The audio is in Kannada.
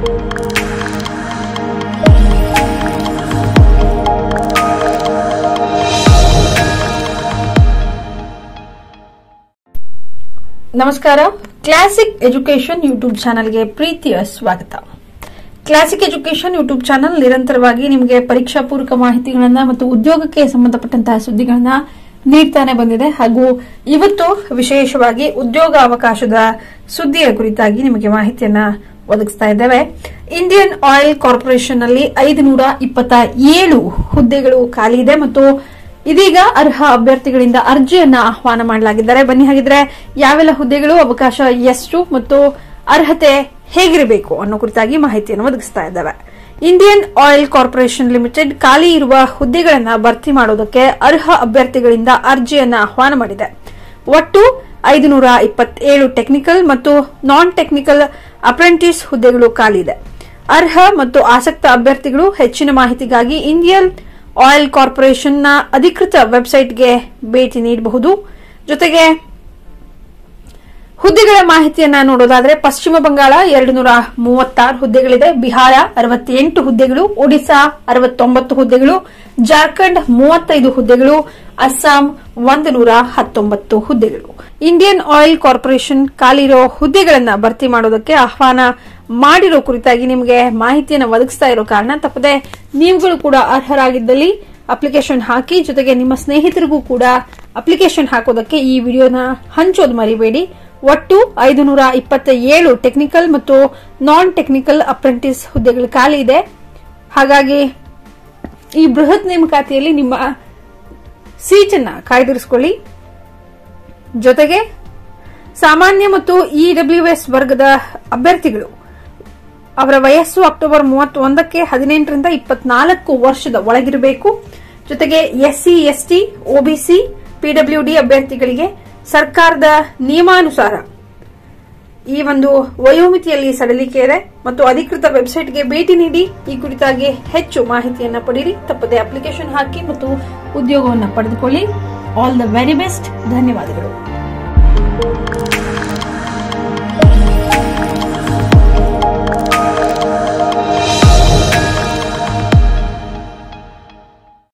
ನಮಸ್ಕಾರ ಕ್ಲಾಸಿಕ್ ಎಜುಕೇಶನ್ ಯೂಟ್ಯೂಬ್ ಚಾನಲ್ಗೆ ಪ್ರೀತಿಯ ಸ್ವಾಗತ ಕ್ಲಾಸಿಕ್ ಎಜುಕೇಶನ್ ಯೂಟ್ಯೂಬ್ ಚಾನಲ್ ನಿರಂತರವಾಗಿ ನಿಮಗೆ ಪರೀಕ್ಷಾ ಪೂರ್ವಕ ಮಾಹಿತಿಗಳನ್ನ ಮತ್ತು ಉದ್ಯೋಗಕ್ಕೆ ಸಂಬಂಧಪಟ್ಟಂತಹ ಸುದ್ದಿಗಳನ್ನ ನೀಡ್ತಾನೆ ಬಂದಿದೆ ಹಾಗೂ ಇವತ್ತು ವಿಶೇಷವಾಗಿ ಉದ್ಯೋಗ ಅವಕಾಶದ ಸುದ್ದಿಯ ಕುರಿತಾಗಿ ನಿಮಗೆ ಮಾಹಿತಿಯನ್ನ ಒದಗಿಸ್ತಾ ಇದ್ದೇವೆ ಇಂಡಿಯನ್ ಆಯಿಲ್ ಕಾರ್ಪೊರೇಷನ್ ನಲ್ಲಿ ಐದುನೂರ ಇಪ್ಪತ್ತ ಏಳು ಹುದ್ದೆಗಳು ಖಾಲಿ ಇದೆ ಮತ್ತು ಇದೀಗ ಅರ್ಹ ಅಭ್ಯರ್ಥಿಗಳಿಂದ ಅರ್ಜಿಯನ್ನ ಆಹ್ವಾನ ಮಾಡಲಾಗಿದ್ದಾರೆ ಬನ್ನಿ ಹಾಗಿದ್ರೆ ಯಾವೆಲ್ಲ ಹುದ್ದೆಗಳು ಅವಕಾಶ ಎಷ್ಟು ಮತ್ತು ಅರ್ಹತೆ ಹೇಗಿರಬೇಕು ಅನ್ನೋ ಕುರಿತಾಗಿ ಮಾಹಿತಿಯನ್ನು ಒದಗಿಸ್ತಾ ಇದ್ದಾವೆ ಇಂಡಿಯನ್ ಆಯಿಲ್ ಕಾರ್ಪೊರೇಷನ್ ಲಿಮಿಟೆಡ್ ಖಾಲಿ ಇರುವ ಹುದ್ದೆಗಳನ್ನ ಭರ್ತಿ ಮಾಡೋದಕ್ಕೆ ಅರ್ಹ ಅಭ್ಯರ್ಥಿಗಳಿಂದ ಅರ್ಜಿಯನ್ನ ಆಹ್ವಾನ ಮಾಡಿದೆ ಒಟ್ಟು ಐದುನೂರ ಇಪ್ಪತ್ತೇಳು ಟೆಕ್ನಿಕಲ್ ಮತ್ತು ನಾನ್ ಟೆಕ್ನಿಕಲ್ ಅಪ್ರೆಂಟಿಸ್ ಹುದ್ದೆಗಳು ಖಾಲಿ ಇದೆ ಅರ್ಹ ಮತ್ತು ಆಸಕ್ತ ಅಭ್ಯರ್ಥಿಗಳು ಹೆಚ್ಚಿನ ಮಾಹಿತಿಗಾಗಿ ಇಂಡಿಯನ್ ಆಯಿಲ್ ಕಾರ್ಪೊರೇಷನ್ನ ಅಧಿಕೃತ ವೆಬ್ಸೈಟ್ಗೆ ಭೇಟಿ ನೀಡಬಹುದು ಜೊತೆಗೆ ಹುದ್ದೆಗಳ ಮಾಹಿತಿಯನ್ನ ನೋಡೋದಾದ್ರೆ ಪಶ್ಚಿಮ ಬಂಗಾಳ ಎರಡು ನೂರ ಮೂವತ್ತಾರು ಹುದ್ದೆಗಳಿದೆ ಬಿಹಾರ ಅರವತ್ತೆಂಟು ಹುದ್ದೆಗಳು ಒಡಿಶಾ ಅರವತ್ತೊಂಬತ್ತು ಹುದ್ದೆಗಳು ಜಾರ್ಖಂಡ್ ಮೂವತ್ತೈದು ಹುದ್ದೆಗಳು ಅಸ್ಸಾಂ ಒಂದು ನೂರ ಹತ್ತೊಂಬತ್ತು ಹುದ್ದೆಗಳು ಇಂಡಿಯನ್ ಆಯಿಲ್ ಕಾರ್ಪೊರೇಷನ್ ಖಾಲಿರೋ ಹುದ್ದೆಗಳನ್ನ ಭರ್ತಿ ಮಾಡೋದಕ್ಕೆ ಆಹ್ವಾನ ಮಾಡಿರೋ ಕುರಿತಾಗಿ ನಿಮಗೆ ಮಾಹಿತಿಯನ್ನು ಒದಗಿಸ್ತಾ ಇರೋ ಕಾರಣ ತಪ್ಪದೆ ನೀವುಗಳು ಕೂಡ ಅರ್ಹರಾಗಿದ್ದಲ್ಲಿ ಅಪ್ಲಿಕೇಶನ್ ಹಾಕಿ ಜೊತೆಗೆ ನಿಮ್ಮ ಸ್ನೇಹಿತರಿಗೂ ಕೂಡ ಅಪ್ಲಿಕೇಶನ್ ಹಾಕೋದಕ್ಕೆ ಈ ವಿಡಿಯೋನ ಹಂಚೋದು ಮರಿಬೇಡಿ ಒಟ್ಟು ಐದು ನೂರ ಇಪ್ಪತ್ತ ಏಳು ಟೆಕ್ನಿಕಲ್ ಮತ್ತು ನಾನ್ ಟೆಕ್ನಿಕಲ್ ಅಪ್ರೆಂಟಿಸ್ ಹುದ್ದೆಗಳು ಖಾಲಿ ಇದೆ ಹಾಗಾಗಿ ಈ ಬೃಹತ್ ನೇಮಕಾತಿಯಲ್ಲಿ ನಿಮ್ಮ ಸೀಟನ್ನ ಕಾಯ್ದಿರಿಸಿಕೊಳ್ಳಿ ಜೊತೆಗೆ ಸಾಮಾನ್ಯ ಮತ್ತು ಇಡಬ್ಲ್ಯೂಎಸ್ ವರ್ಗದ ಅಭ್ಯರ್ಥಿಗಳು ಅವರ ವಯಸ್ಸು ಅಕ್ಟೋಬರ್ ಮೂವತ್ತೊಂದಕ್ಕೆ ಹದಿನೆಂಟರಿಂದ ಇಪ್ಪತ್ನಾಲ್ಕು ವರ್ಷದ ಒಳಗಿರಬೇಕು ಜೊತೆಗೆ ಎಸ್ಸಿ ಎಸ್ಟಿ ಒಬಿಸಿ ಪಿಡಬ್ಲ್ಯೂಡಿ ಅಭ್ಯರ್ಥಿಗಳಿಗೆ ಸರ್ಕಾರದ ನಿಯಮಾನುಸಾರ ಈ ಒಂದು ವಯೋಮಿತಿಯಲ್ಲಿ ಸಡಿಲಿಕೆ ಇದೆ ಮತ್ತು ಅಧಿಕೃತ ವೆಬ್ಸೈಟ್ಗೆ ಭೇಟಿ ನೀಡಿ ಈ ಕುರಿತಾಗಿ ಹೆಚ್ಚು ಮಾಹಿತಿಯನ್ನ ಪಡೆಯಿರಿ ತಪ್ಪದೆ ಅಪ್ಲಿಕೇಶನ್ ಹಾಕಿ ಮತ್ತು ಉದ್ಯೋಗವನ್ನು ಪಡೆದುಕೊಳ್ಳಿ ಆಲ್ ದ ವೆರಿ ಬೆಸ್ಟ್ ಧನ್ಯವಾದಗಳು